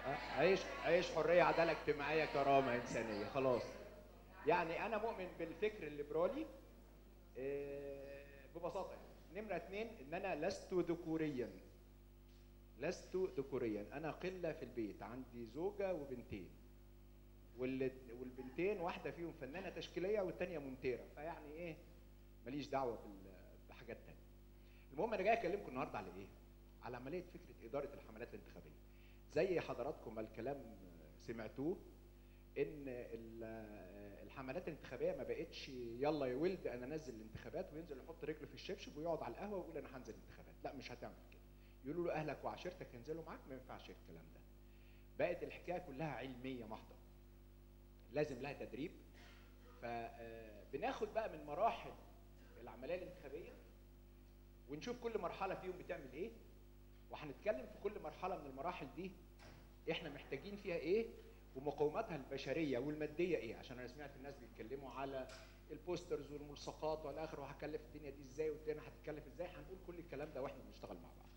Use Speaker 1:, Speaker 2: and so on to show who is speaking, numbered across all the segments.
Speaker 1: عيش عيش حريه عداله اجتماعيه كرامه انسانيه خلاص يعني انا مؤمن بالفكر الليبرالي آه، ببساطه يعني نمره اثنين ان انا لست ذكوريا لست ذكوريا انا قله في البيت عندي زوجه وبنتين واللي- والبنتين واحده فيهم فنانه تشكيليه والثانيه مونتيره فيعني ايه ماليش دعوه بال- بحاجات تانية المهم انا جاي اكلمكم النهارده على ايه على عمليه فكره اداره الحملات الانتخابيه زي حضراتكم ما الكلام سمعتوه ان ال- الحملات الانتخابيه ما بقتش يلا يا ولد انا نزل الانتخابات وينزل يحط رجله في الشبشب ويقعد على القهوه ويقول انا هنزل الانتخابات لا مش هتعمل كده يقولوا له اهلك وعشيرتك ينزلوا معاك ما ينفعش الكلام ده بقت الحكايه كلها علميه محضه لازم لها تدريب فبناخد بقى من مراحل العمليه الانتخابيه ونشوف كل مرحله فيهم بتعمل ايه وهنتكلم في كل مرحله من المراحل دي احنا محتاجين فيها ايه ومقوماتها البشريه والماديه ايه عشان انا سمعت الناس بيتكلموا على البوسترز والملصقات والى اخره وهكلف الدنيا دي ازاي والدنيا هتتكلف ازاي هنقول كل الكلام ده واحنا بنشتغل مع بعض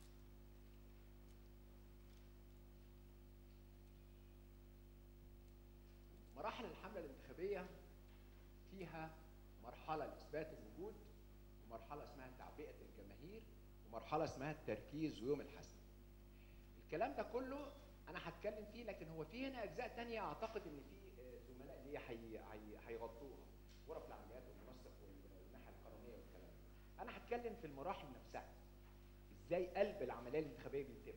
Speaker 1: مراحل الحمله الانتخابيه فيها مرحله لاثبات الوجود ومرحله اسمها تعبئه الجماهير ومرحله اسمها التركيز ويوم الحسم الكلام ده كله انا هتكلم فيه لكن هو في هنا اجزاء تانية اعتقد ان في آه، زملاء ليا هي- هي- هيغطوها غرف العمليات والمنسق والناحيه القانونيه والكلام ده. انا هتكلم في المراحل نفسها ازاي قلب العمليه الانتخابيه بيتم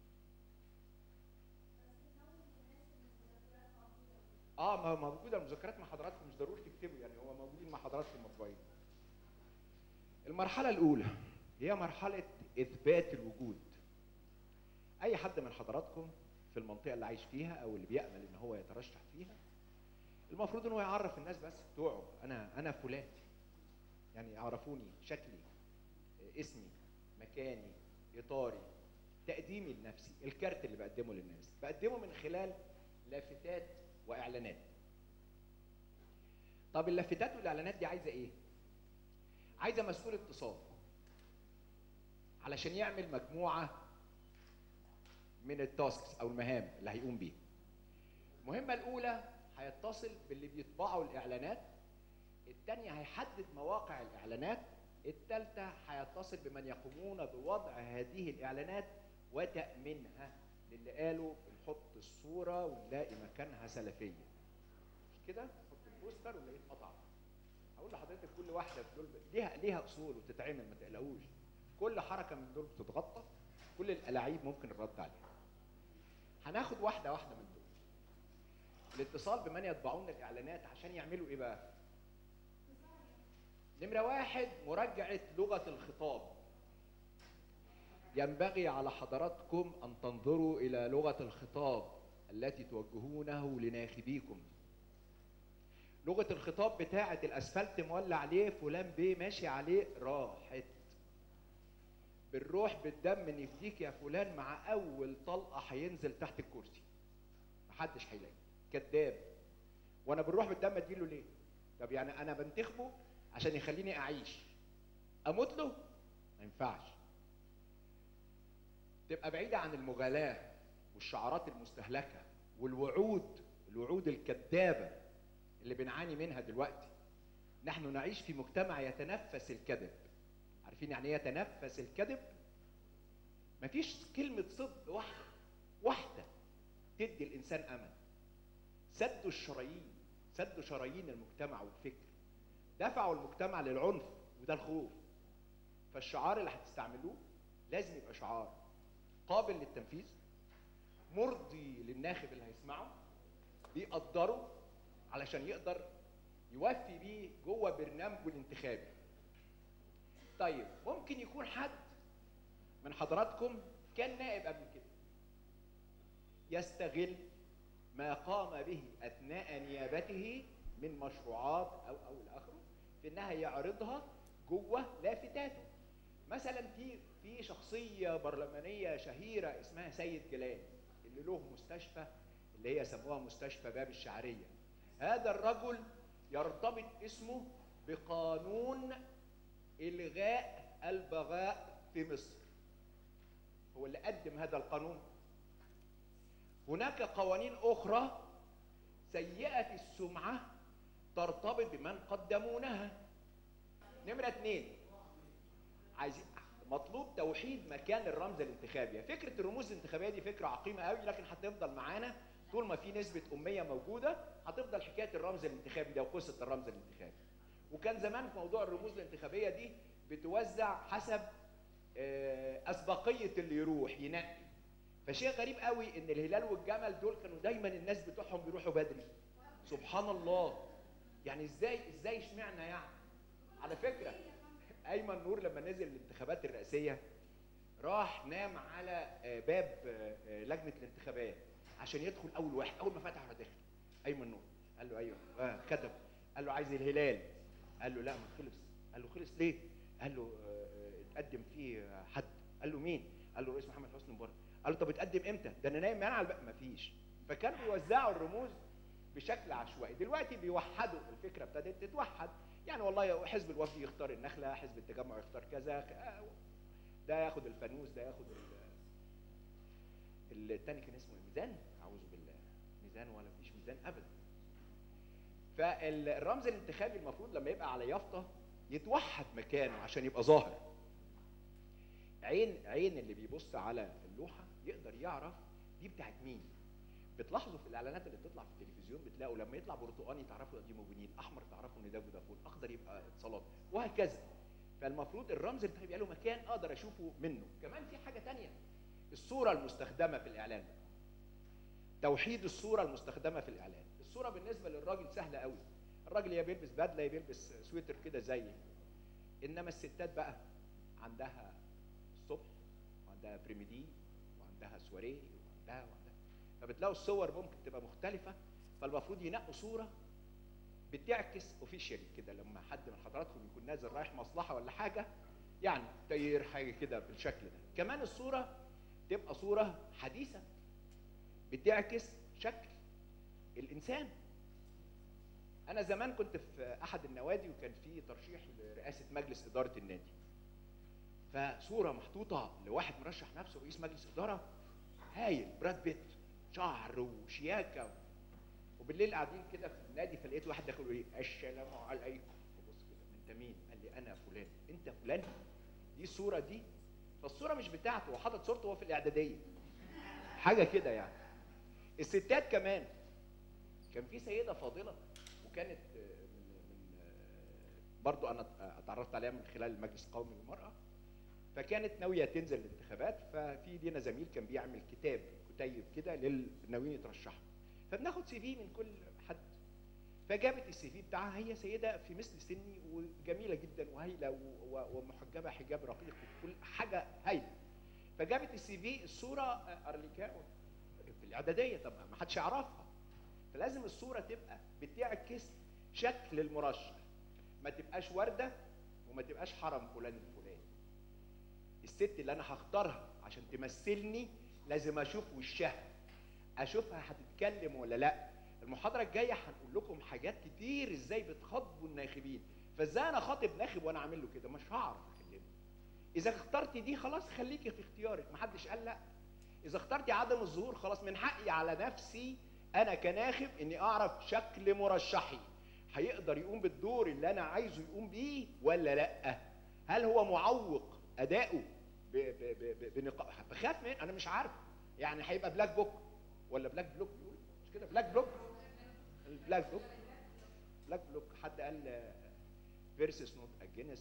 Speaker 1: اه ما ما موجوده المذكرات مع حضراتكم مش ضروري تكتبوا يعني هو موجودين مع حضراتكم مطبوعين المرحله الاولى هي مرحله اثبات الوجود اي حد من حضراتكم في المنطقه اللي عايش فيها او اللي بيامل ان هو يترشح فيها المفروض ان هو يعرف الناس بس بتوعه انا انا فلان يعني يعرفوني شكلي اسمي مكاني اطاري تقديمي لنفسي الكارت اللي بقدمه للناس بقدمه من خلال لافتات واعلانات طب اللافتات والاعلانات دي عايزه ايه عايزه مسؤول اتصال علشان يعمل مجموعه من التاسكس او المهام اللي هيقوم بيها المهمه الاولى هيتصل باللي بيطبعوا الاعلانات الثانيه هيحدد مواقع الاعلانات الثالثه هيتصل بمن يقومون بوضع هذه الاعلانات وتامينها للي قالوا بنحط الصوره ونلاقي مكانها سلفيه مش كده نحط البوستر ونلاقيه اتقطع هقول لحضرتك كل واحده في دول ليها ليها اصول وتتعمل ما تقلقوش كل حركه من دول بتتغطى كل الالاعيب ممكن الرد عليها هناخد واحده واحده من دول الاتصال بمن يطبعون الاعلانات عشان يعملوا ايه بقى نمره واحد مراجعه لغه الخطاب ينبغي على حضراتكم ان تنظروا الى لغه الخطاب التي توجهونه لناخبيكم لغه الخطاب بتاعه الاسفلت مولع عليه فلان بيه ماشي عليه راحت بالروح بالدم نفديك يا فلان مع اول طلقه هينزل تحت الكرسي محدش هيلاقي كذاب وانا بالروح بالدم اديله ليه طب يعني انا بنتخبه عشان يخليني اعيش اموت له ما ينفعش تبقى بعيده عن المغالاه والشعارات المستهلكه والوعود الوعود الكذابه اللي بنعاني منها دلوقتي نحن نعيش في مجتمع يتنفس الكذب عارفين يعني ايه يتنفس الكذب مفيش كلمة صدق واحدة واحدة تدي الإنسان أمل سدوا الشرايين سدوا شرايين المجتمع والفكر دفعوا المجتمع للعنف وده الخوف فالشعار اللي هتستعملوه لازم يبقى شعار قابل للتنفيذ مرضي للناخب اللي هيسمعه بيقدره علشان يقدر يوفي بيه جوه برنامجه الانتخابي طيب ممكن يكون حد من حضراتكم كان نائب قبل كده يستغل ما قام به اثناء نيابته من مشروعات او او الى اخره في انها يعرضها جوه لافتاته مثلا في في شخصيه برلمانيه شهيره اسمها سيد جلال اللي له مستشفى اللي هي سموها مستشفى باب الشعريه هذا الرجل يرتبط اسمه بقانون الغاء البغاء في مصر هو اللي قدم هذا القانون هناك قوانين اخرى سيئه السمعه ترتبط بمن قدمونها نمره اثنين عايزين مطلوب توحيد مكان الرمز الانتخابي فكره الرموز الانتخابيه دي فكره عقيمه قوي لكن هتفضل معانا طول ما في نسبه اميه موجوده هتفضل حكايه الرمز الانتخابي ده وقصه الرمز الانتخابي وكان زمان في موضوع الرموز الانتخابيه دي بتوزع حسب آه، اسبقيه اللي يروح ينقي فشيء غريب قوي ان الهلال والجمل دول كانوا دايما الناس بتوعهم بيروحوا بدري سبحان الله يعني ازاي ازاي اشمعنى يعني على فكره ايمن نور لما نزل الانتخابات الرئاسيه راح نام على آه، باب آه، آه، لجنه الانتخابات عشان يدخل اول واحد اول ما فتح راح داخل ايمن نور قال له ايوه آه كتب قال له عايز الهلال قال له لا ما خلص قال له خلص ليه قال له آه، آه، اتقدم فيه حد قال له مين قال له رئيس محمد حسني مبارك قال له طب اتقدم امتى ده انا نايم انا على الباب مفيش فكانوا بيوزعوا الرموز بشكل عشوائي دلوقتي بيوحدوا الفكره ابتدت تتوحد يعني والله حزب الوفد يختار النخله حزب التجمع يختار كذا آه، ده ياخد الفانوس ده ياخد ال- التاني كان اسمه إيه؟ ميزان اعوذ بالله ميزان ولا مفيش ميزان ابدا فالرمز الانتخابي المفروض لما يبقى على يافطه يتوحد مكانه عشان يبقى ظاهر عين عين اللي بيبص على اللوحه يقدر يعرف دي بتاعت مين بتلاحظوا في الاعلانات اللي بتطلع في التلفزيون بتلاقوا لما يطلع برتقاني تعرفوا دي موبينيل احمر تعرفوا ان ده فودافون اخضر يبقى اتصالات وهكذا فالمفروض الرمز الانتخابي يبقى له مكان اقدر اشوفه منه كمان في حاجه تانية الصوره المستخدمه في الاعلان توحيد الصوره المستخدمه في الاعلان الصوره بالنسبه للراجل سهله قوي الراجل يا بيلبس بدله يا بيلبس سويتر كده زي انما الستات بقى عندها الصبح وعندها بريميدي وعندها سواريه وعندها وعندها فبتلاقوا الصور ممكن تبقى مختلفه فالمفروض ينقوا صوره بتعكس اوفيشال كده لما حد من حضراتكم يكون نازل رايح مصلحه ولا حاجه يعني تغيير حاجه كده بالشكل ده كمان الصوره تبقى صوره حديثه بتعكس شكل الانسان انا زمان كنت في احد النوادي وكان في ترشيح لرئاسه مجلس اداره النادي فصوره محطوطه لواحد مرشح نفسه رئيس مجلس اداره هايل براد بيت شعر وشياكه وبالليل قاعدين كده في النادي فلقيت واحد داخل يقول لي السلام عليكم بص كده انت مين؟ قال لي انا فلان انت فلان دي الصوره دي فالصوره مش بتاعته هو حاطط صورته وهو في الاعداديه حاجه كده يعني الستات كمان كان في سيده فاضله وكانت آه، من من آه، برضو انا اتعرفت عليها من خلال المجلس القومي للمراه فكانت ناويه تنزل الانتخابات ففي لينا زميل كان بيعمل كتاب كتيب كده للناويين يترشحوا فبناخد سي في من كل حد فجابت السي في بتاعها هي سيده في مثل سني وجميله جدا وهايله و- و- ومحجبه حجاب رقيق وكل حاجه هايله فجابت السي في الصوره آه، ارليكاء في الاعداديه طب ما حدش يعرفها فلازم الصوره تبقى بتعكس شكل المرشح ما تبقاش ورده وما تبقاش حرم فلان الفلاني الست اللي انا هختارها عشان تمثلني لازم اشوف وشها اشوفها هتتكلم ولا لا المحاضره الجايه هنقول لكم حاجات كتير ازاي بتخاطبوا الناخبين فازاي انا خاطب ناخب وانا عامل له كده مش هعرف اكلمه اذا اخترتي دي خلاص خليكي في اختيارك محدش قال لا اذا اخترتي عدم الظهور خلاص من حقي على نفسي انا كناخب اني اعرف شكل مرشحي هيقدر يقوم بالدور اللي انا عايزه يقوم بيه ولا لا هل هو معوق اداؤه ب- ب- ب- ب- بنقاط بخاف من انا مش عارف يعني هيبقى بلاك بوك ولا بلاك بلوك بيقول مش كده بلاك بلوك البلاك بلوك بلاك بلوك حد قال فيرسس نوت اجينست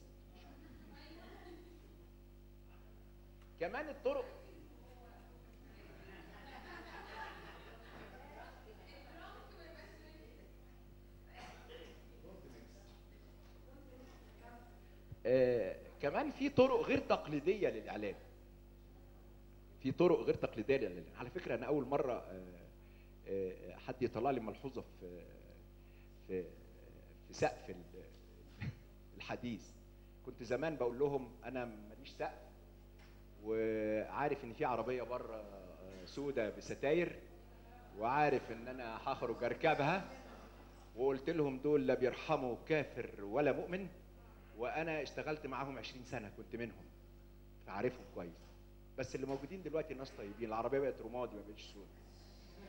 Speaker 1: كمان الطرق آه، كمان في طرق غير تقليديه للاعلام في طرق غير تقليديه للاعلام على فكره انا اول مره آه، آه، حد يطلع لي ملحوظه في في في سقف ال- الحديث كنت زمان بقول لهم انا ماليش سقف وعارف ان في عربيه بره سودة بستاير وعارف ان انا هخرج اركبها وقلت لهم دول لا بيرحموا كافر ولا مؤمن وانا اشتغلت معاهم 20 سنه كنت منهم فعارفهم كويس بس اللي موجودين دلوقتي ناس طيبين العربيه بقت رمادي ما بقتش سودة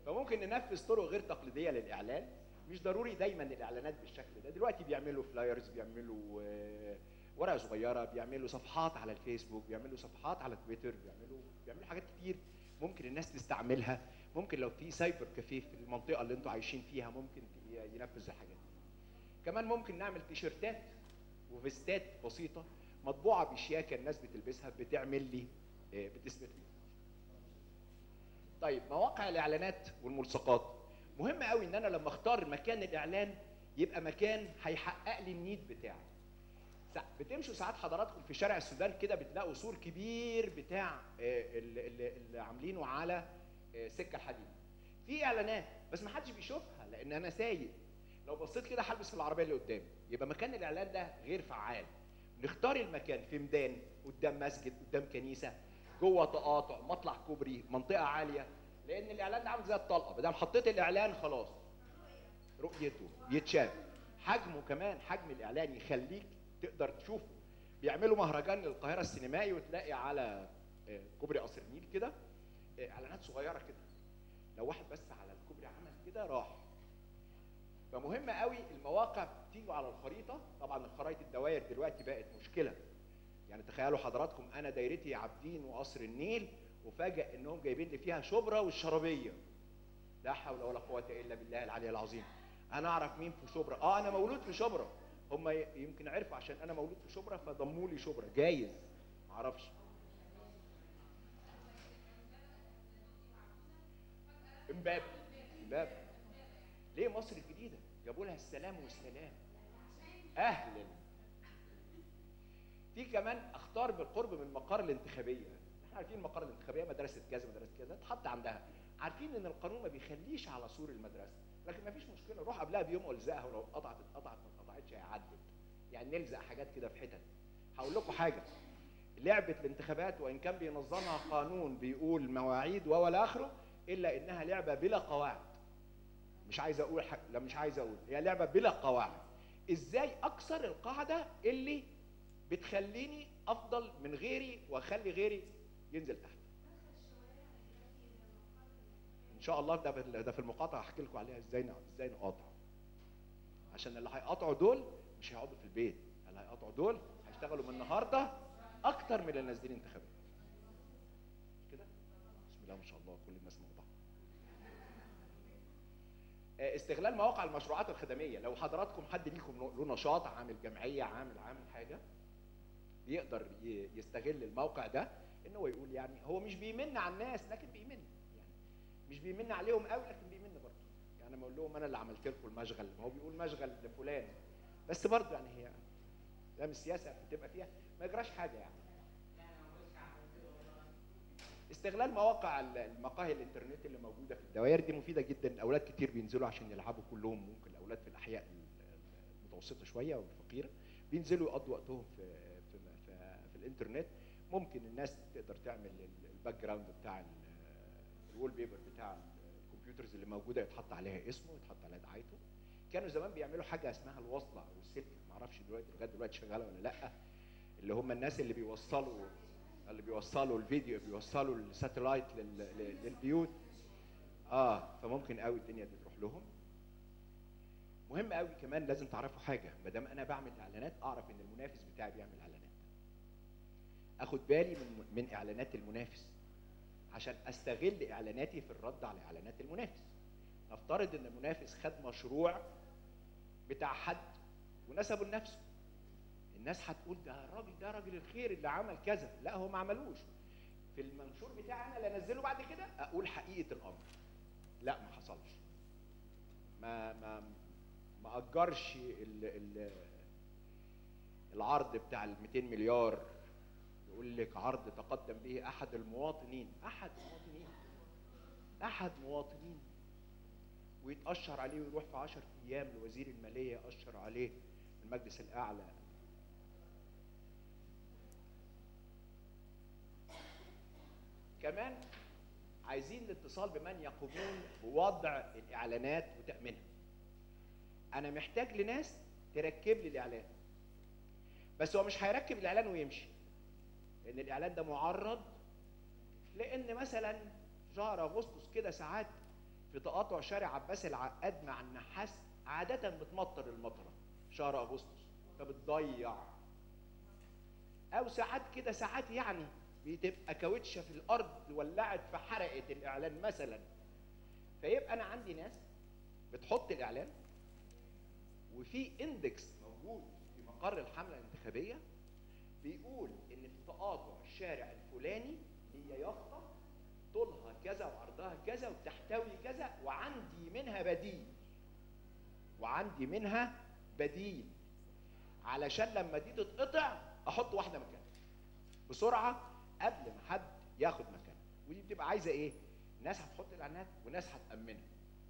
Speaker 1: فممكن ننفذ طرق غير تقليديه للاعلان مش ضروري دايما الاعلانات بالشكل ده دلوقتي بيعملوا فلايرز بيعملوا آه، ورقه صغيره بيعملوا صفحات على الفيسبوك بيعملوا صفحات على تويتر بيعملوا بيعملوا حاجات كتير ممكن الناس تستعملها ممكن لو في سايبر كافيه في المنطقه اللي انتوا عايشين فيها ممكن ي- ينفذ الحاجات دي كمان ممكن نعمل تيشيرتات وفيستات بسيطه مطبوعه بشياكه الناس بتلبسها بتعمل لي آه، بتثبت لي طيب مواقع الاعلانات والملصقات مهم قوي ان انا لما اختار مكان الاعلان يبقى مكان هيحقق لي النيد بتاعي سا- بتمشوا ساعات حضراتكم في شارع السودان كده بتلاقوا سور كبير بتاع آه، اللي, اللي- اللي عاملينه على آه، سكه الحديد في اعلانات بس ما حدش بيشوفها لان انا سايق لو بصيت كده هلبس في العربيه اللي قدامي يبقى مكان الاعلان ده غير فعال نختار المكان في ميدان قدام مسجد قدام كنيسه جوه تقاطع مطلع كوبري منطقه عاليه لان الاعلان ده عامل زي الطلقه ما دام حطيت الاعلان خلاص رؤيته يتشاف حجمه كمان حجم الاعلان يخليك تقدر تشوفه بيعملوا مهرجان للقاهره السينمائي وتلاقي على آه، كوبري قصر النيل كده آه، اعلانات صغيره كده لو واحد بس على الكوبري عمل كده راح فمهم قوي المواقع تيجوا على الخريطه طبعا الخرائط الدوائر دلوقتي بقت مشكله يعني تخيلوا حضراتكم انا دايرتي عابدين وقصر النيل وفاجئ انهم جايبين لي فيها شبرا والشرابيه لا حول ولا قوه الا بالله العلي العظيم انا اعرف مين في شبرا اه انا مولود في شبرا هم ي- يمكن عرفوا عشان انا مولود في شبرا فضموا لي شبرا جايز معرفش امبابه امبابه ليه مصر الجديده جابوا لها السلام والسلام اهلا في كمان اختار بالقرب من المقار الانتخابيه احنا عارفين المقار الانتخابيه مدرسه كذا مدرسه كذا تحط عندها عارفين ان القانون ما بيخليش على سور المدرسه لكن ما فيش مشكله روح قبلها بيوم والزقها ولو اتقطعت اتقطعت ما اتقطعتش هيعدل يعني نلزق حاجات كده في حتت هقول لكم حاجه لعبه الانتخابات وان كان بينظمها قانون بيقول مواعيد ولا اخره الا انها لعبه بلا قواعد مش عايز اقول حاجة. لا مش عايز اقول هي لعبه بلا قواعد ازاي اكسر القاعده اللي بتخليني افضل من غيري واخلي غيري ينزل تحت ان شاء الله ده في- ده في المقاطعه هحكي لكم عليها ازاي ن- ازاي نقاطع عشان اللي هيقاطعوا دول مش هيقعدوا في البيت اللي هيقاطعوا دول هيشتغلوا من النهارده اكتر من اللي نازلين انتخابات مش كده بسم الله ما شاء الله كل الناس موضوعه آه، استغلال مواقع المشروعات الخدميه لو حضراتكم حد ليكم له نشاط عامل جمعيه عامل عامل حاجه بيقدر ي- يستغل الموقع ده ان هو يقول يعني هو مش بيمن على الناس لكن بيمن يعني مش بيمن عليهم قوي لكن بيمن برضه يعني ما اقول لهم انا اللي عملت لكم المشغل ما هو بيقول مشغل لفلان بس برضه يعني هي ده مش سياسه بتبقى فيها ما يجراش حاجه يعني استغلال مواقع ال- المقاهي الانترنت اللي موجوده في الدوائر دي مفيده جدا الاولاد كتير بينزلوا عشان يلعبوا كلهم ممكن الاولاد في الاحياء ال- المتوسطه شويه والفقيره بينزلوا يقضوا وقتهم في في, في, في الانترنت ممكن الناس تقدر تعمل ال- الباك جراوند بتاع ال- الوول بيبر بتاع الكمبيوترز اللي موجوده يتحط عليها اسمه يتحط عليها دعايته كانوا زمان بيعملوا حاجه اسمها الوصله او السلك معرفش دلوقتي لغايه دلوقتي شغاله ولا لا اللي هم الناس اللي بيوصلوا اللي بيوصلوا الفيديو بيوصلوا الساتلايت لل- لل- للبيوت اه فممكن قوي الدنيا دي تروح لهم مهم قوي كمان لازم تعرفوا حاجه ما دام انا بعمل اعلانات اعرف ان المنافس بتاعي بيعمل اعلانات اخد بالي من من اعلانات المنافس عشان استغل اعلاناتي في الرد على اعلانات المنافس نفترض ان المنافس خد مشروع بتاع حد ونسبه لنفسه الناس هتقول ده الراجل ده راجل الخير اللي عمل كذا لا هو ما عملوش في المنشور بتاعي انا اللي انزله بعد كده اقول حقيقه الامر لا ما حصلش ما ما ما اجرش ال ال العرض بتاع ال 200 مليار يقول لك عرض تقدم به احد المواطنين احد المواطنين احد مواطنين ويتأشر عليه ويروح في 10 ايام لوزير الماليه اشر عليه المجلس الاعلى كمان عايزين الاتصال بمن يقومون بوضع الاعلانات وتامينها انا محتاج لناس تركب لي الاعلان بس هو مش هيركب الاعلان ويمشي لان الاعلان ده معرض لان مثلا شهر اغسطس كده ساعات في تقاطع شارع عباس العقاد مع النحاس عاده بتمطر المطره شهر اغسطس فبتضيع او ساعات كده ساعات يعني بتبقى كاوتشه في الارض ولعت فحرقت الاعلان مثلا فيبقى انا عندي ناس بتحط الاعلان وفي اندكس موجود في مقر الحمله الانتخابيه بيقول ان في تقاطع الشارع الفلاني هي يافطه طولها كذا وعرضها كذا وتحتوي كذا وعندي منها بديل وعندي منها بديل علشان لما دي تتقطع احط واحده مكانها بسرعه قبل ما حد ياخد مكانها ودي بتبقى عايزه ايه ناس هتحط الاعلانات وناس هتامنها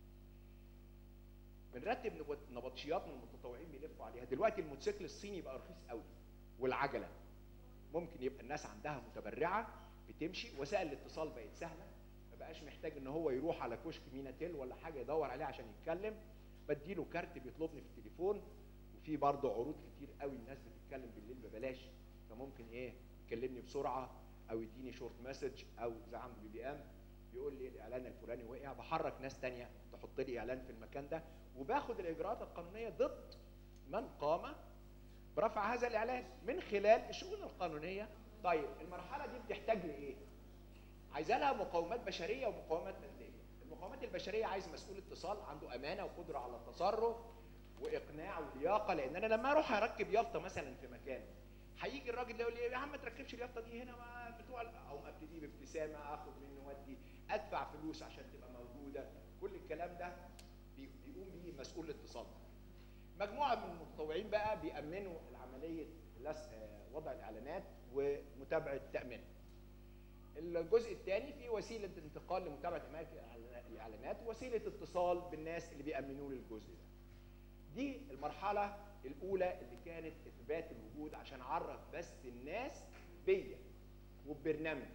Speaker 1: بنرتب نبط- نبطشيات من المتطوعين بيلفوا عليها دلوقتي الموتوسيكل الصيني بقى رخيص قوي والعجله ممكن يبقى الناس عندها متبرعه بتمشي وسائل الاتصال بقت سهله ما بقاش محتاج ان هو يروح على كشك ميناتيل ولا حاجه يدور عليه عشان يتكلم بديله كارت بيطلبني في التليفون وفي برضه عروض كتير قوي الناس بتتكلم بالليل ببلاش فممكن ايه يكلمني بسرعه او يديني شورت مسج او زي عنده بي بي ام يقول لي الاعلان الفلاني وقع بحرك ناس تانية تحط لي اعلان في المكان ده وباخد الاجراءات القانونيه ضد من قام برفع هذا الاعلان من خلال الشؤون القانونيه طيب المرحله دي بتحتاج لايه عايزه لها مقومات بشريه ومقومات ماديه المقومات البشريه عايز مسؤول اتصال عنده امانه وقدره على التصرف واقناع ولياقه لان انا لما اروح اركب يافطه مثلا في مكان هيجي الراجل ده يقول لي يا عم ما تركبش اليافطه دي هنا ما بتوع او ابتدي بابتسامه اخد منه ودي ادفع فلوس عشان تبقى موجوده كل الكلام ده بي- بيقوم بيه مسؤول الاتصال مجموعه من المتطوعين بقى بيامنوا العمليه لس- آه، وضع الاعلانات ومتابعه تامينها الجزء الثاني في وسيله انتقال لمتابعه اماكن الاعلانات وسيله اتصال بالناس اللي بيامنوا لي الجزء ده دي المرحله الاولى اللي كانت اثبات الوجود عشان اعرف بس الناس بيا وببرنامجي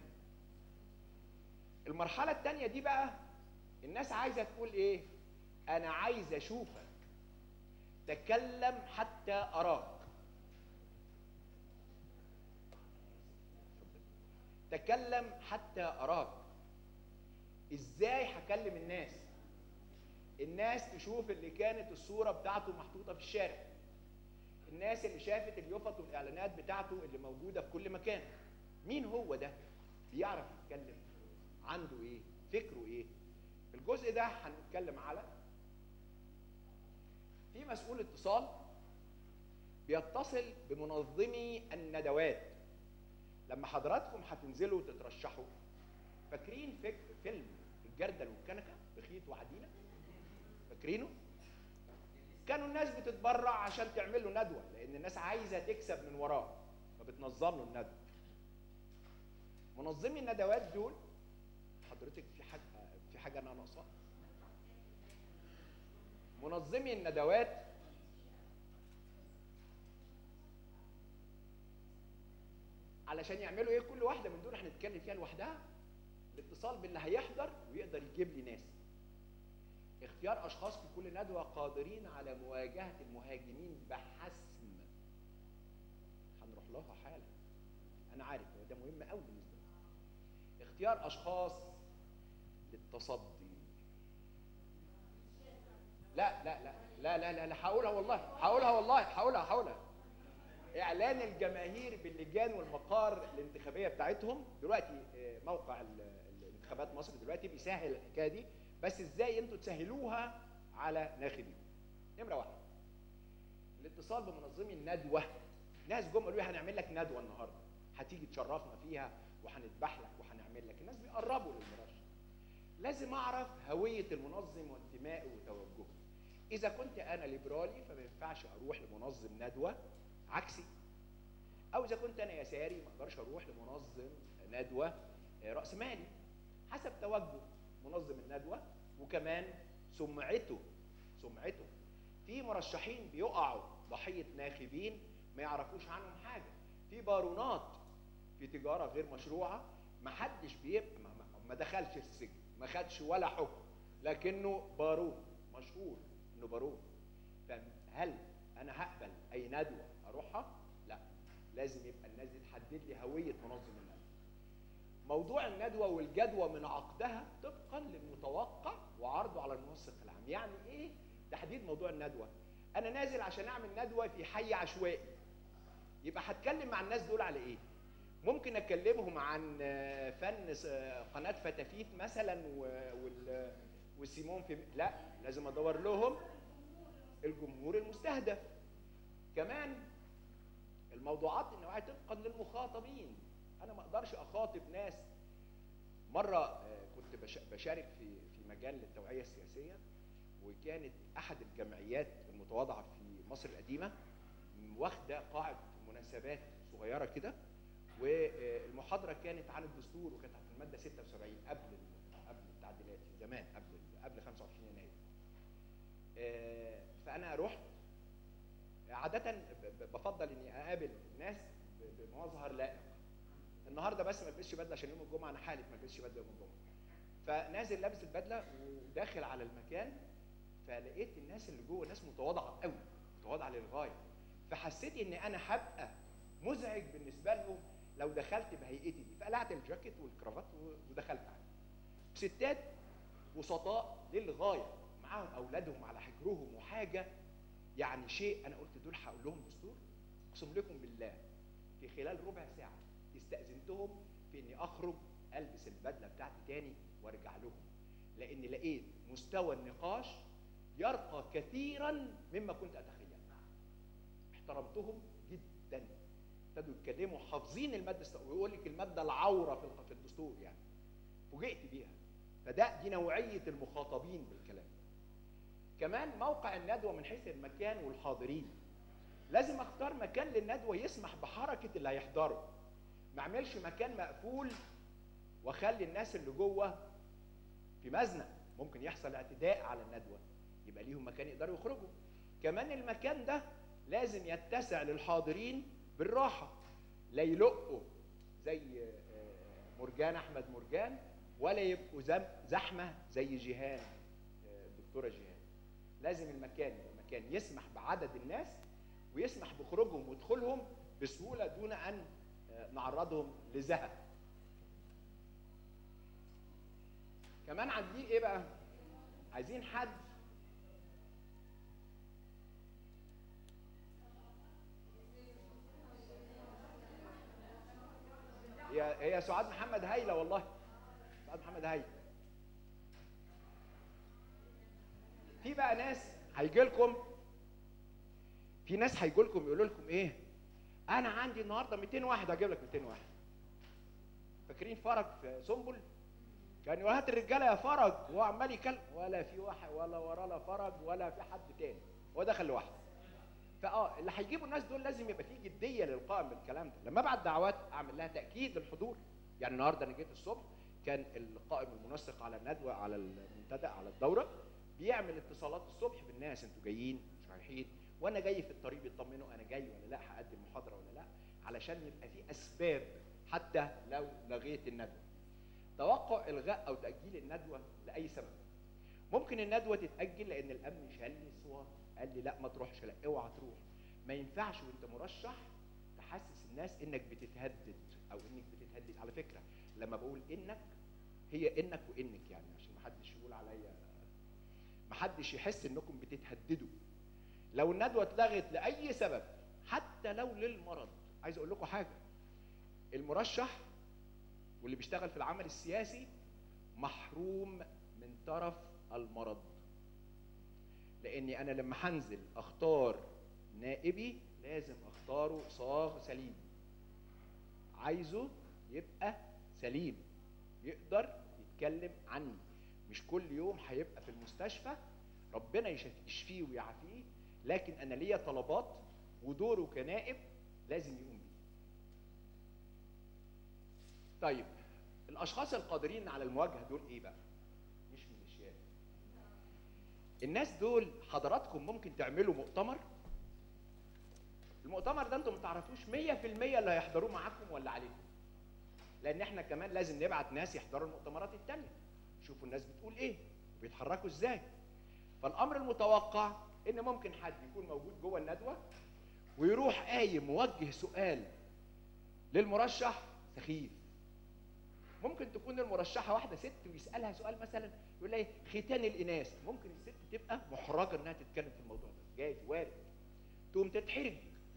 Speaker 1: المرحله الثانيه دي بقى الناس عايزه تقول ايه انا عايز اشوفك تكلم حتى اراك تكلم حتى اراك ازاي هكلم الناس الناس تشوف اللي كانت الصوره بتاعته محطوطه في الشارع الناس اللي شافت اليفط والاعلانات بتاعته اللي موجوده في كل مكان مين هو ده بيعرف يتكلم عنده ايه فكره ايه الجزء ده هنتكلم على في مسؤول اتصال بيتصل بمنظمي الندوات لما حضراتكم هتنزلوا تترشحوا فاكرين فك فيلم الجردل والكنكه بخيط وعديله فاكرينه كانوا الناس بتتبرع عشان تعمل له ندوه لان الناس عايزه تكسب من وراه فبتنظم له الندوه منظمي الندوات دول حضرتك في حاجه في حاجه انا ناقصاها منظمي الندوات علشان يعملوا ايه كل واحده من دول هنتكلم فيها لوحدها الاتصال باللي هيحضر ويقدر يجيب لي ناس اختيار اشخاص في كل ندوه قادرين على مواجهه المهاجمين بحسم هنروح لها حالا انا عارف هو ده مهم قوي بالنسبه لي اختيار اشخاص للتصدي لا لا لا لا لا لا, لا هقولها والله هقولها والله هقولها هقولها اعلان الجماهير باللجان والمقار الانتخابيه بتاعتهم دلوقتي آه، موقع ال- ال- الانتخابات مصر دلوقتي بيسهل الحكايه دي بس ازاي انتوا تسهلوها على ناخبين نمره واحد الاتصال بمنظمي الندوه ناس جم قالوا لي هنعمل لك ندوه النهارده هتيجي تشرفنا فيها وهنذبح لك وهنعمل لك الناس بيقربوا للمرشح لازم اعرف هويه المنظم وانتمائه وتوجهه اذا كنت انا ليبرالي فما ينفعش اروح لمنظم ندوه عكسي او اذا كنت انا يساري ما اقدرش اروح لمنظم ندوه آه، راس مالي حسب توجه منظم الندوه وكمان سمعته سمعته في مرشحين بيقعوا ضحيه ناخبين ما يعرفوش عنهم حاجه في بارونات في تجاره غير مشروعه ما حدش بيبقى ما, ما- ما دخلش السجن ما خدش ولا حكم لكنه بارون مشهور انه بارون فهل انا هقبل اي ندوه اروحها لا لازم يبقى الناس دي تحدد لي هويه منظم الندوه موضوع الندوه والجدوى من عقدها طبقا للمتوقع وعرضه على المنسق العام يعني ايه تحديد موضوع الندوه انا نازل عشان اعمل ندوه في حي عشوائي يبقى هتكلم مع الناس دول على ايه ممكن اكلمهم عن آه، فن س- آه، قناه فتافيت مثلا و- وال- وسيمون في لا لازم ادور لهم الجمهور المستهدف كمان الموضوعات النوعيه طبقا للمخاطبين انا ما اقدرش اخاطب ناس مره آه، كنت بش- بشارك في في مجال التوعيه السياسيه وكانت احد الجمعيات المتواضعه في مصر القديمه واخده قاعه مناسبات صغيره كده والمحاضره كانت عن الدستور وكانت في الماده 76 قبل ال- قبل التعديلات زمان قبل قبل 25 يناير آه، فانا رحت عاده ب- ب- بفضل اني اقابل الناس ب- بمظهر لائق النهارده بس ما البسش بدله عشان يوم الجمعه انا حالف ما البسش بدله يوم الجمعه فنازل لابس البدله وداخل على المكان فلقيت الناس اللي جوه ناس متواضعه قوي متواضعه للغايه فحسيت ان انا هبقى مزعج بالنسبه لهم لو دخلت بهيئتي دي فقلعت الجاكيت والكرافات و- ودخلت عليه ستات وسطاء للغايه معاهم اولادهم على حجرهم وحاجه يعني شيء انا قلت دول هقول لهم دستور اقسم لكم بالله في خلال ربع ساعه استاذنتهم في اني اخرج البس البدله بتاعتي تاني وارجع لهم لان لقيت مستوى النقاش يرقى كثيرا مما كنت اتخيل احترمتهم جدا ابتدوا يتكلموا حافظين الماده الس- ويقول لك الماده العوره في الق- في الدستور يعني فوجئت بيها فده دي نوعيه المخاطبين بالكلام كمان موقع الندوه من حيث المكان والحاضرين لازم اختار مكان للندوه يسمح بحركه اللي هيحضروا ما اعملش مكان مقفول واخلي الناس اللي جوه في مزنق ممكن يحصل اعتداء على الندوه يبقى ليهم مكان يقدروا يخرجوا كمان المكان ده لازم يتسع للحاضرين بالراحه لا يلقوا زي آه، مرجان احمد مرجان ولا يبقوا زم- زحمه زي جيهان آه، الدكتوره جيهان لازم المكان يبقى مكان يسمح بعدد الناس ويسمح بخروجهم ودخولهم بسهوله دون ان آه، نعرضهم لزهق كمان عايزين ايه بقى عايزين حد هي هي سعاد محمد هايله والله سعاد محمد هايله في بقى ناس هيجي لكم في ناس هيجوا لكم يقولوا لكم ايه انا عندي النهارده 200 واحد هجيب لك 200 واحد فاكرين فرج في سنبل كان يقول هات الرجاله يا فرج وهو عمال يكلم ولا في واحد ولا وراه لا فرج ولا في حد تاني هو دخل لوحده فاه اللي هيجيبوا الناس دول لازم يبقى في جديه للقائم بالكلام ده لما ابعت دعوات اعمل لها تاكيد للحضور يعني النهارده انا جيت الصبح كان القائم المنسق على الندوه على المنتدى على الدوره بيعمل اتصالات الصبح بالناس انتوا جايين مش رايحين وانا جاي في الطريق بيطمنوا انا جاي ولا لا هقدم محاضره ولا لا علشان يبقى في اسباب حتى لو لغيت الندوه توقع الغاء او تاجيل الندوه لاي سبب ممكن الندوه تتاجل لان الامن شال لي صور قال لي لا ما تروحش لا اوعى تروح ما ينفعش وانت مرشح تحسس الناس انك بتتهدد او انك بتتهدد على فكره لما بقول انك هي انك وانك يعني عشان ما حدش يقول عليا ما حدش يحس انكم بتتهددوا لو الندوه اتلغت لاي سبب حتى لو للمرض عايز اقول لكم حاجه المرشح واللي بيشتغل في العمل السياسي محروم من طرف المرض لاني انا لما هنزل اختار نائبي لازم اختاره صاغ سليم عايزه يبقى سليم يقدر يتكلم عني مش كل يوم هيبقى في المستشفى ربنا يشف- يشفيه ويعافيه لكن انا ليا طلبات ودوره كنائب لازم يقوم بيه طيب الاشخاص القادرين على المواجهه دول ايه بقى مش ميليشيات الناس دول حضراتكم ممكن تعملوا مؤتمر المؤتمر ده انتم ما تعرفوش 100% اللي هيحضروه معاكم ولا عليكم لان احنا كمان لازم نبعت ناس يحضروا المؤتمرات التانية يشوفوا الناس بتقول ايه بيتحركوا ازاي فالامر المتوقع ان ممكن حد يكون موجود جوه الندوه ويروح قايم موجه سؤال للمرشح سخيف ممكن تكون المرشحه واحده ست ويسالها سؤال مثلا يقول لها إيه؟ ختان الاناث ممكن الست تبقى محرجه انها تتكلم في الموضوع ده جايز وارد تقوم تتحرج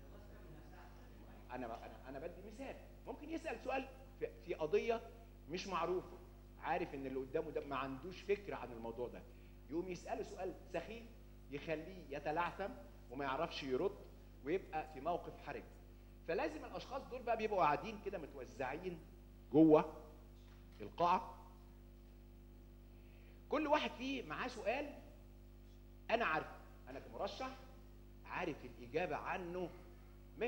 Speaker 1: انا انا انا بدي مثال ممكن يسال سؤال في, في قضيه مش معروفه عارف ان اللي قدامه ده ما عندوش فكره عن الموضوع ده يقوم يساله سؤال سخيف يخليه يتلعثم وما يعرفش يرد ويبقى في موقف حرج فلازم الاشخاص دول بقى بيبقوا قاعدين كده متوزعين جوه القاعه كل واحد فيه معاه سؤال انا عارفه انا كمرشح عارف الاجابه عنه 100%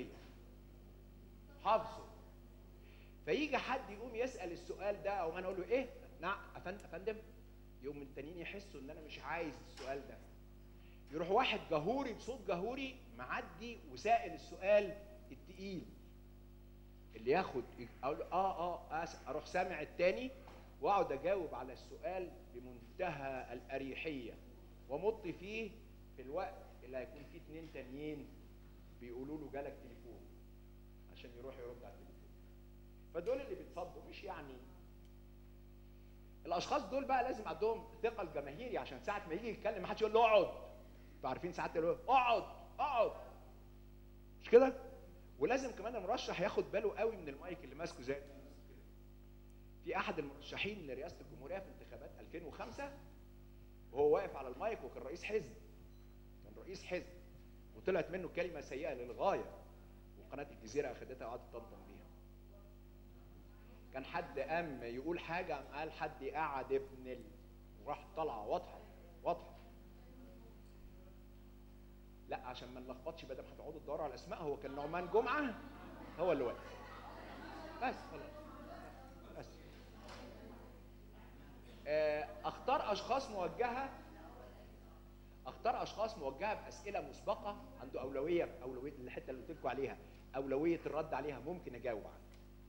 Speaker 1: حافظه فيجي حد يقوم يسال السؤال ده او انا اقول له ايه نعم أفن- افندم يقوم التانيين يحسوا ان انا مش عايز السؤال ده يروح واحد جهوري بصوت جهوري معدي وسائل السؤال التقيل اللي ياخد اقول له اه اه آسف. اروح سامع التاني واقعد اجاوب على السؤال بمنتهى الاريحيه ومط فيه في الوقت اللي هيكون فيه اتنين تانيين بيقولوا له جالك تليفون عشان يروح يرد على التليفون فدول اللي بيتصدوا مش يعني الاشخاص دول بقى لازم عندهم ثقل جماهيري عشان ساعه ما يجي يتكلم ما حدش يقول له اقعد انتوا عارفين ساعات يقولوا اقعد اقعد مش كده ولازم كمان المرشح ياخد باله قوي من المايك اللي ماسكه زي في احد المرشحين لرئاسه الجمهوريه في انتخابات 2005 وهو واقف على المايك وكان رئيس حزب كان رئيس حزب وطلعت منه كلمه سيئه للغايه وقناه الجزيره اخدتها وقعدت تنطم بيها كان حد قام يقول حاجه قام قال حد قعد ابن ال... وراح طالعه واضحه واضحه لا عشان ما نلخبطش بدل ما هتقعدوا تدوروا على الاسماء هو كان نعمان جمعه هو اللي واقف بس خلاص بس آه، اختار اشخاص موجهه اختار اشخاص موجهه باسئله مسبقه عنده اولويه اولويه الحته اللي قلت لكم عليها اولويه الرد عليها ممكن اجاوب عنها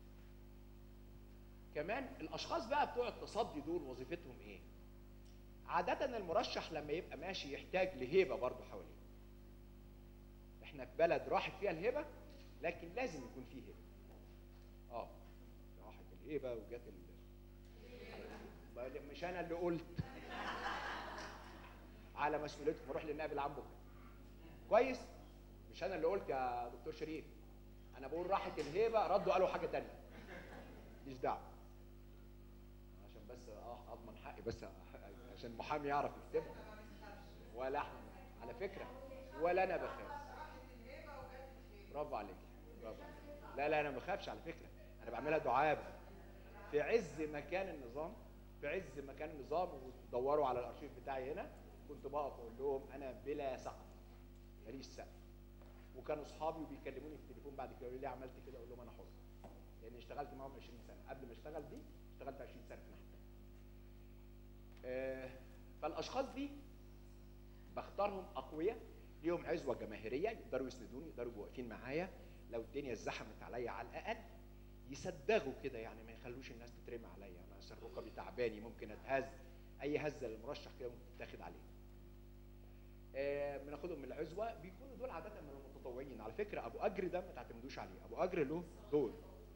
Speaker 1: كمان الاشخاص بقى بتوع التصدي دول وظيفتهم ايه عاده المرشح لما يبقى ماشي يحتاج لهيبه برضه حواليه احنا في بلد راحت فيها الهبه لكن لازم يكون فيه هبه اه راحت الهبه وجت ال... مش انا اللي قلت على مسؤوليتكم اروح للنائب العام بكره كويس مش انا اللي قلت يا دكتور شريف انا بقول راحت الهيبه ردوا قالوا حاجه تانية مش دعوه عشان بس اه اضمن حقي بس عشان المحامي يعرف يكتبها ولا احنا على فكره ولا انا بخاف برافو عليك برافو عليك لا لا انا ما بخافش على فكره انا بعملها دعابه في عز مكان النظام في عز مكان النظام وتدوروا على الارشيف بتاعي هنا كنت بقف اقول لهم انا بلا سقف ماليش سقف وكانوا اصحابي وبيكلموني في التليفون بعد كده يقولوا لي ليه عملت كده اقول لهم انا حر لان اشتغلت معاهم 20 سنه قبل ما اشتغل دي اشتغلت 20 سنه في ناحيه آه فالاشخاص دي بختارهم اقوياء ليهم عزوه جماهيريه يقدروا يسندوني يقدروا يبقوا واقفين معايا لو الدنيا ازدحمت عليا على الاقل يصدقوا كده يعني ما يخلوش الناس تترمي عليا انا اصل ركبي تعباني ممكن اتهز اي هزه للمرشح كده ممكن تتاخد عليه آه بناخدهم من العزوه بيكونوا دول عاده من المتطوعين على فكره ابو اجر ده ما تعتمدوش عليه ابو اجر له دور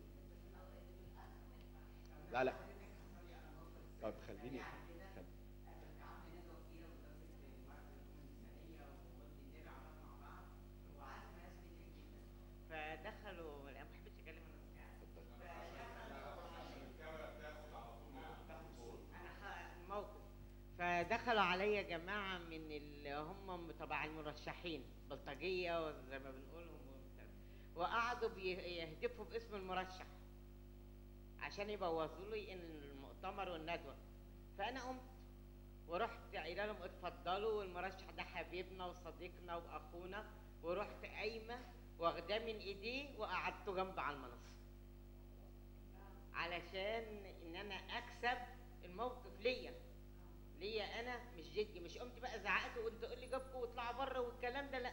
Speaker 1: لا لا طب خليني خل...
Speaker 2: فدخلوا لا ما حبيتش اتكلم انا الموقف فدخلوا عليا جماعه من اللي هم تبع المرشحين بلطجيه وزي ما بنقولهم وقعدوا بيهدفوا باسم المرشح عشان يبوظوا لي ان المؤتمر والندوه فانا قمت ورحت قايله لهم اتفضلوا والمرشح ده حبيبنا وصديقنا واخونا ورحت قايمه واخداه من ايديه وقعدته جنب على المنصه علشان ان انا اكسب الموقف ليا ليا انا مش جدي مش قمت بقى زعقت وقلت تقول لي جابكم واطلعوا بره والكلام ده لا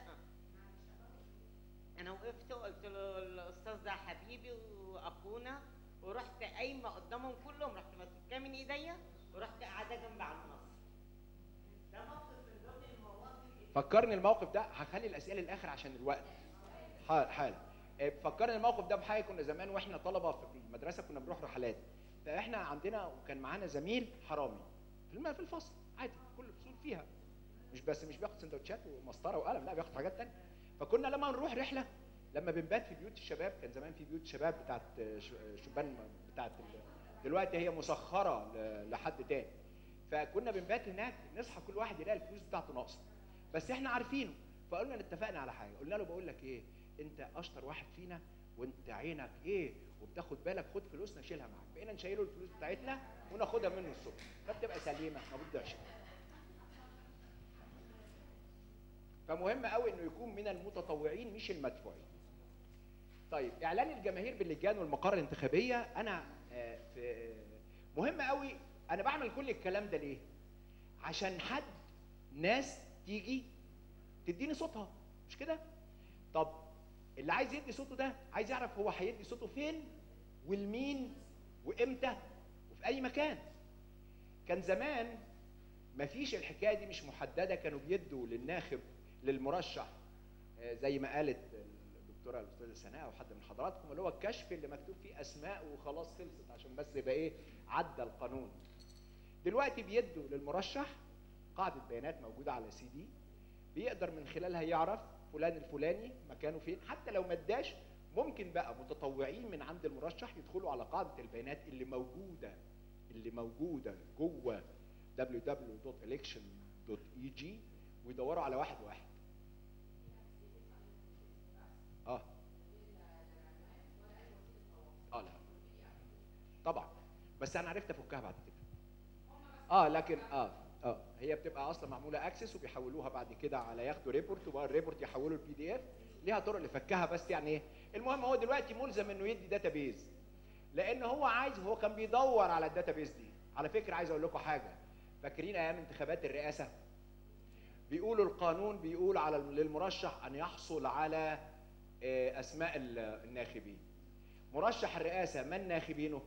Speaker 2: انا وقفت وقلت له الاستاذ ده حبيبي واخونا ورحت قايمه قدامهم كلهم رحت ماسكاه من ايديا ورحت قاعده جنب على المنصه ده موقف من ضمن المواقف
Speaker 1: فكرني الموقف ده هخلي الاسئله للاخر عشان الوقت حال حال فكرني الموقف ده بحاجه كنا زمان واحنا طلبه في المدرسه كنا بنروح رحلات فاحنا عندنا وكان معانا زميل حرامي في الم- في الفصل عادي كل الفصول فيها مش بس مش بياخد سندوتشات ومسطره وقلم لا بياخد حاجات تانية فكنا لما نروح رحله لما بنبات في بيوت الشباب كان زمان في بيوت شباب بتاعت ش- شبان بتاعت ال- دلوقتي هي مسخره ل- لحد تاني فكنا بنبات هناك نصحى كل واحد يلاقي الفلوس بتاعته ناقصه بس احنا عارفينه فقلنا اتفقنا على حاجه قلنا له بقول لك ايه انت اشطر واحد فينا وانت عينك ايه وبتاخد بالك خد فلوسنا شيلها معاك بقينا نشيله الفلوس بتاعتنا وناخدها منه الصبح فبتبقى سليمه ما بتضيعش فمهم قوي انه يكون من المتطوعين مش المدفوعين طيب اعلان الجماهير باللجان والمقر الانتخابيه انا آه، في مهم قوي انا بعمل كل الكلام ده ليه عشان حد ناس تيجي تديني صوتها مش كده طب اللي عايز يدي صوته ده عايز يعرف هو هيدي صوته فين والمين وامتى وفي اي مكان كان زمان مفيش الحكايه دي مش محدده كانوا بيدوا للناخب للمرشح آه، زي ما قالت الدكتوره الاستاذه سناء او حد من حضراتكم اللي هو الكشف اللي مكتوب فيه اسماء وخلاص خلصت عشان بس يبقى ايه عدى القانون دلوقتي بيدوا للمرشح قاعده بيانات موجوده على سي دي بيقدر من خلالها يعرف فلان الفلاني مكانه فين حتى لو ما اداش ممكن بقى متطوعين من عند المرشح يدخلوا على قاعده البيانات اللي موجوده اللي موجوده جوه www.election.eg ويدوروا على واحد واحد اه اه لا طبعا بس انا عرفت افكها بعد كده اه لكن اه اه هي بتبقى اصلا معموله اكسس وبيحولوها بعد كده على ياخدوا ريبورت وبقى الريبورت يحولوا البي دي اف ليها طرق لفكها بس يعني ايه المهم هو دلوقتي ملزم انه يدي داتابيز لان هو عايز هو كان بيدور على الداتابيز دي على فكره عايز اقول لكم حاجه فاكرين ايام انتخابات الرئاسه بيقولوا القانون بيقول على للمرشح ان يحصل على آه، اسماء ال- الناخبين مرشح الرئاسه من ناخبينه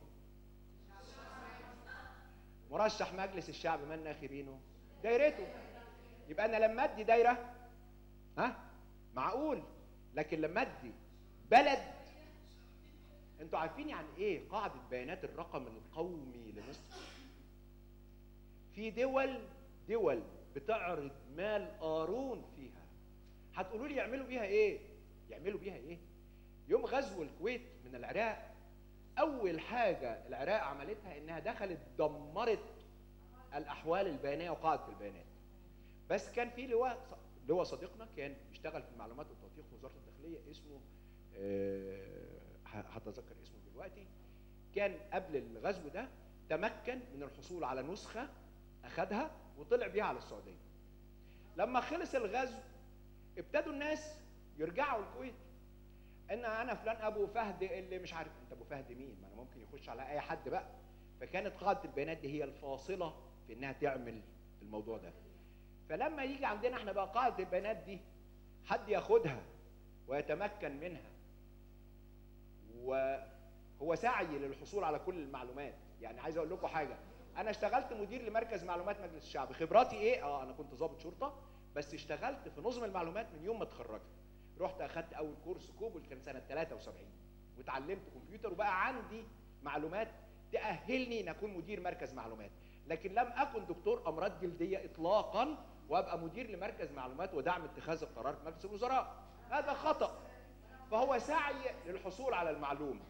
Speaker 1: مرشح مجلس الشعب من ناخبينه دايرته يبقى انا لما ادي دايره ها معقول لكن لما ادي بلد انتوا عارفين يعني ايه قاعده بيانات الرقم القومي لمصر في دول دول بتعرض مال قارون فيها هتقولوا لي يعملوا بيها ايه يعملوا بيها ايه يوم غزو الكويت من العراق اول حاجه العراق عملتها انها دخلت دمرت الاحوال البيانيه وقاعده البيانات بس كان في لواء لواء صديقنا كان بيشتغل في المعلومات والتوثيق في وزاره الداخليه اسمه آه، ه- هتذكر اسمه دلوقتي كان قبل الغزو ده تمكن من الحصول على نسخه اخذها وطلع بيها على السعوديه لما خلص الغزو ابتدوا الناس يرجعوا الكويت ان انا فلان ابو فهد اللي مش عارف انت ابو فهد مين ما انا ممكن يخش على اي حد بقى فكانت قاعده البيانات دي هي الفاصله في انها تعمل الموضوع ده فلما يجي عندنا احنا بقى قاعده البيانات دي حد ياخدها ويتمكن منها وهو سعي للحصول على كل المعلومات يعني عايز اقول لكم حاجه انا اشتغلت مدير لمركز معلومات مجلس الشعب خبراتي ايه اه انا كنت ضابط شرطه بس اشتغلت في نظم المعلومات من يوم ما اتخرجت رحت اخدت اول كورس كوبل كان سنه 73 واتعلمت كمبيوتر وبقى عندي معلومات تاهلني ان اكون مدير مركز معلومات لكن لم اكن دكتور امراض جلديه اطلاقا وابقى مدير لمركز معلومات ودعم اتخاذ القرار في مجلس الوزراء هذا خطا فهو سعي للحصول على المعلومه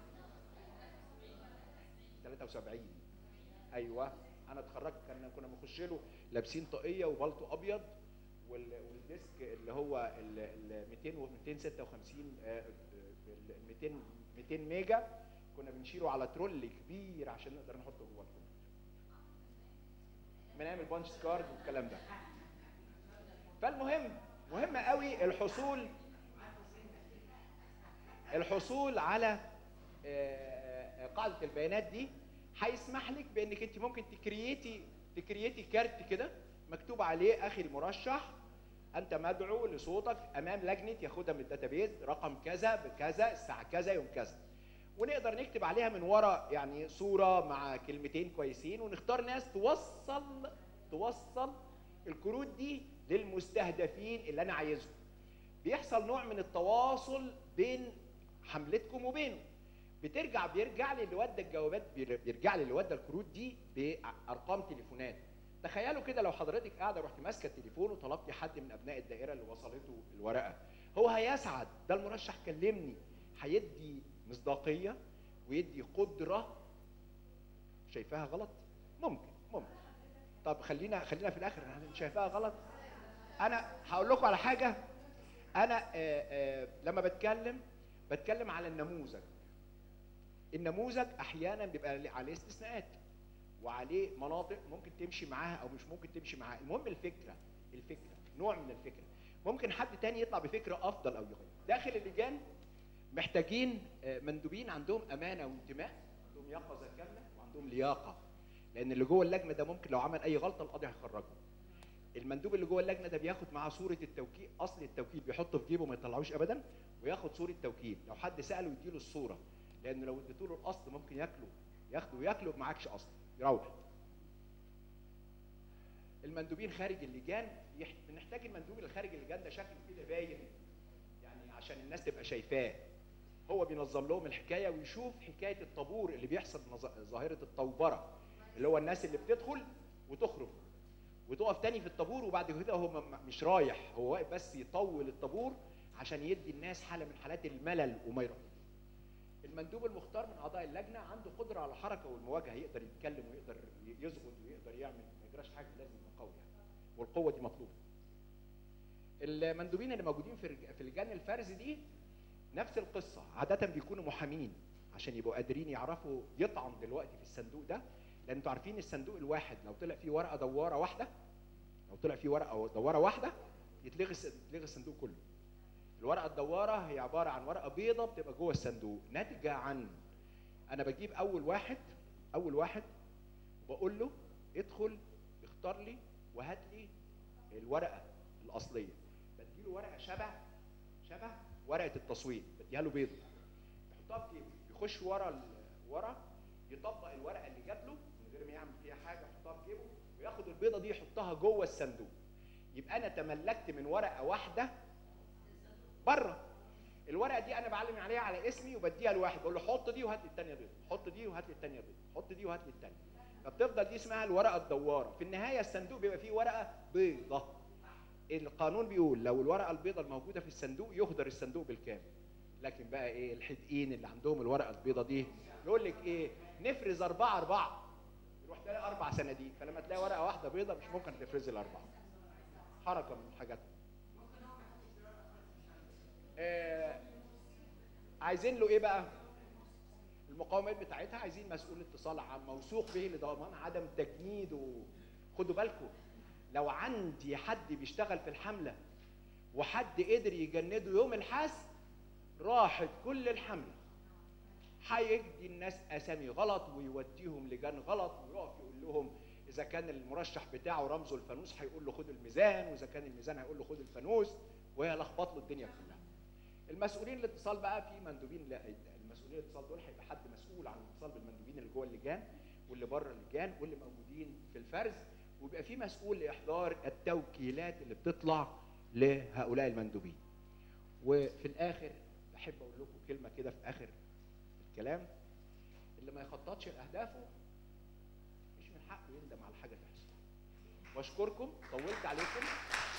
Speaker 1: 73 ايوه انا اتخرجت كنا كنا بنخش له لابسين طاقيه وبلطو ابيض وال- والديسك اللي هو ال ال 200 و 256 آه، ال 200 200 ميجا كنا بنشيله على ترول كبير عشان نقدر نحطه جوه الكمبيوتر بنعمل بانش كارد والكلام ده فالمهم مهم قوي الحصول الحصول على آه، قاعده البيانات دي هيسمح لك بانك انت ممكن تكريتي تكريتي كارت كده مكتوب عليه اخي المرشح انت مدعو لصوتك امام لجنه ياخدها من الداتابيز رقم كذا بكذا الساعه كذا يوم كذا ونقدر نكتب عليها من ورا يعني صوره مع كلمتين كويسين ونختار ناس توصل توصل الكروت دي للمستهدفين اللي انا عايزهم بيحصل نوع من التواصل بين حملتكم وبينه بترجع بيرجع لي اللي ودى الجوابات بير- بيرجع لي اللي ودى الكروت دي بارقام تليفونات تخيلوا كده لو حضرتك قاعده رحت ماسكه التليفون وطلبتي حد من ابناء الدائره اللي وصلته الورقه هو هيسعد ده المرشح كلمني هيدي مصداقيه ويدي قدره شايفاها غلط ممكن ممكن طب خلينا خلينا في الاخر أنا شايفاها غلط انا هقول لكم على حاجه انا آه، آه، لما بتكلم بتكلم على النموذج النموذج احيانا بيبقى عليه استثناءات وعليه مناطق ممكن تمشي معاها او مش ممكن تمشي معاها المهم الفكره الفكره نوع من الفكره ممكن حد تاني يطلع بفكره افضل او يغير داخل اللجان محتاجين آه، مندوبين عندهم امانه وانتماء عندهم يقظه كامله وعندهم لياقه لان اللي جوه اللجنه ده ممكن لو عمل اي غلطه القاضي هيخرجه المندوب اللي جوه اللجنه ده بياخد معاه صوره التوكيل اصل التوكيل بيحطه في جيبه ما يطلعوش ابدا وياخد صوره توكيل لو حد ساله يديله الصوره لان لو اديت له الاصل ممكن ياكله ياخده وياكله معكش اصل يروح المندوبين خارج اللجان يح- بنحتاج المندوب اللي خارج اللجان ده شكله كده باين يعني عشان الناس تبقى شايفاه هو بينظم لهم الحكايه ويشوف حكايه الطابور اللي بيحصل نظ- ظاهره الطوبره اللي هو الناس اللي بتدخل وتخرج وتقف تاني في الطابور وبعد كده هو م- م- مش رايح هو واقف بس يطول الطابور عشان يدي الناس حاله من حالات الملل وما يروح المندوب المختار من اعضاء اللجنه عنده قدره على الحركه والمواجهه يقدر يتكلم ويقدر يزغد ويقدر يعمل ما يجراش حاجه لازم يبقى قوي يعني والقوه دي مطلوبه المندوبين اللي موجودين في رج- في لجان الفرز دي نفس القصه عاده بيكونوا محامين عشان يبقوا قادرين يعرفوا يطعن دلوقتي في الصندوق ده لان انتوا عارفين الصندوق الواحد لو طلع فيه ورقه دواره واحده لو طلع فيه ورقه دواره واحده يتلغي الس- يتلغي الصندوق كله الورقه الدواره هي عباره عن ورقه بيضه بتبقى جوه الصندوق ناتجه عن انا بجيب اول واحد اول واحد بقول له ادخل اختار لي وهات لي الورقه الاصليه بديله ورقه شبه شبه ورقه التصويت بديها له بيضه يحطها في جيبه يخش ورا ال- ورا يطبق الورقه اللي جات له من غير ما يعمل فيها حاجه يحطها في جيبه وياخد البيضه دي يحطها جوه الصندوق يبقى انا تملكت من ورقه واحده بره الورقه دي انا بعلم عليها على اسمي وبديها لواحد بقول له حط دي وهات لي الثانيه بيضه حط دي وهات لي الثانيه بيضه حط دي وهات لي الثانيه فبتفضل دي اسمها الورقه الدواره في النهايه الصندوق بيبقى فيه ورقه بيضه القانون بيقول لو الورقه البيضه الموجوده في الصندوق يهدر الصندوق بالكامل لكن بقى ايه الحدقين اللي عندهم الورقه البيضه دي يقول لك ايه نفرز اربعه اربعه يروح تلاقي اربع صناديق فلما تلاقي ورقه واحده بيضه مش ممكن تفرزي الاربعه حركه من الحاجات آه عايزين له ايه بقى المقاومات بتاعتها عايزين مسؤول اتصال عام موثوق به لضمان عدم تجنيده خدوا بالكم لو عندي حد بيشتغل في الحمله وحد قدر يجنده يوم الحسم راحت كل الحمله هيدي الناس اسامي غلط ويوديهم لجان غلط ويقف يقول لهم اذا كان المرشح بتاعه رمزه الفانوس هيقول له خد الميزان واذا كان الميزان هيقول له خد الفانوس وهيلخبط له الدنيا كلها المسؤولين الاتصال بقى في مندوبين لا المسؤولين الاتصال دول هيبقى حد مسؤول عن الاتصال بالمندوبين اللي جوه اللجان واللي بره اللجان واللي موجودين في الفرز ويبقى في مسؤول لاحضار التوكيلات اللي بتطلع لهؤلاء المندوبين وفي الاخر بحب اقول لكم كلمه كده في اخر الكلام اللي ما يخططش لاهدافه مش من حقه يندم على حاجه تحصل واشكركم طولت عليكم